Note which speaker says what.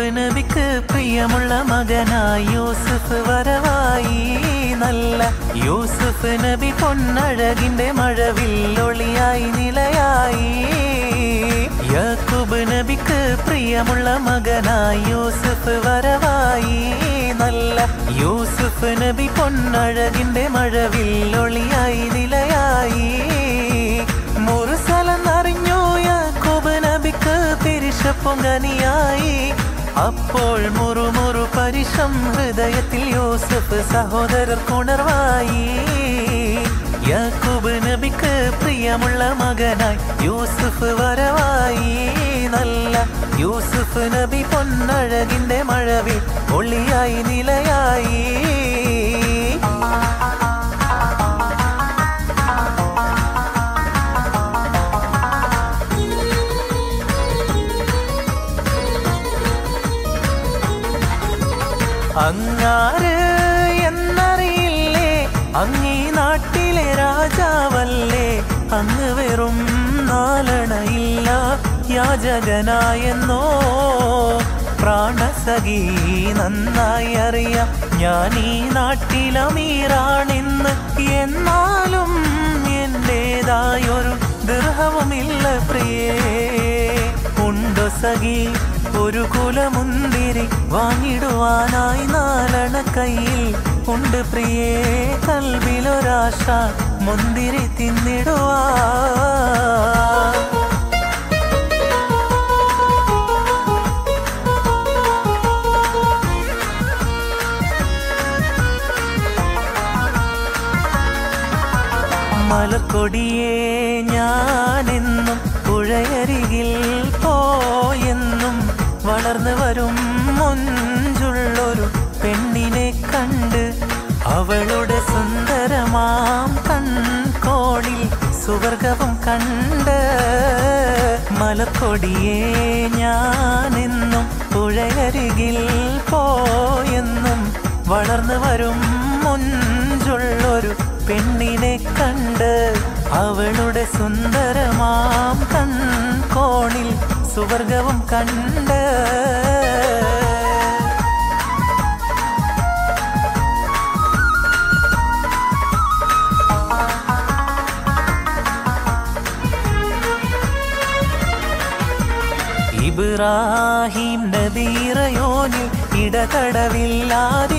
Speaker 1: യാക്കൂബ് നബിക്ക് പ്രിയമുള്ള മകനായി യൂസുഫ് വരവായി നല്ല യൂസുഫ് നബി പൊന്നഴകിന്റെ മഴവിൽ ഒളിയായി നിലയായി യാക്കൂബ് നബിക്ക് പ്രിയമുള്ള മകനായി യൂസുഫ് വരവായി നല്ല യൂസുഫ് നബി പൊന്നഴകിന്റെ മഴവിൽ ഒളിയായി നിലയായി മുറുസലെന്നറിഞ്ഞു യാക്കോബ് നബിക്ക് പിരിശപ്പൊങ്കനിയായി അപ്പോൾ മുറുമുറു പരിശം ഹൃദയത്തിൽ യൂസഫ് സഹോദരർ കുണർവായി യാക്കൂബ് നബിക്ക് പ്രിയമുള്ള മകനായി യൂസുഫ് വരവായി നല്ല യൂസുഫ് നബി പൊന്നഴകിന്റെ മഴവിൽ ഒളിയായി നിലയായി അങ്ങാര് എന്നറിയില്ലേ അങ്ങീ നാട്ടിലെ രാജാവല്ലേ അങ്ങ് വെറും നാലണയില്ല യാചകനായെന്നോ പ്രാണസഖി നന്നായി അറിയാം ഞാൻ ഈ നാട്ടിലമീറാണെന്ന് എന്നാലും എന്റേതായൊരു ദൃഹവുമില്ല പ്രിയേ ഉണ്ടോ സഖി ഒരു കുലമുന്തിരി വാങ്ങിടുവാനായി നാലണ കയ്യിൽ ഉണ്ട് പ്രിയേ കൽവിലൊരാശ മുന്തിരി തിന്നിടുവാ മലക്കൊടിയേ ഞാനെന്നും പുഴയരികിൽ പോയെന്നും വളർന്നു വരും മൊഞ്ചുള്ളൊരു പെണ്ണിനെ കണ്ട് അവളുടെ സുന്ദരമാം കൺകോണിൽ സുവർഗവും കണ്ട് മലക്കൊടിയേ ഞാനെന്നും പുഴയരികിൽ പോയെന്നും വളർന്നു വരും മുഞ്ചുള്ളൊരു പെണ്ണിനെ കണ്ട് അവളുടെ സുന്ദരമാം കൺകോണിൽ സുവർഗവും കണ്ട് ഇബ്രാഹിം നബീറയോനിൽ ഇടതടവില്ലാതെ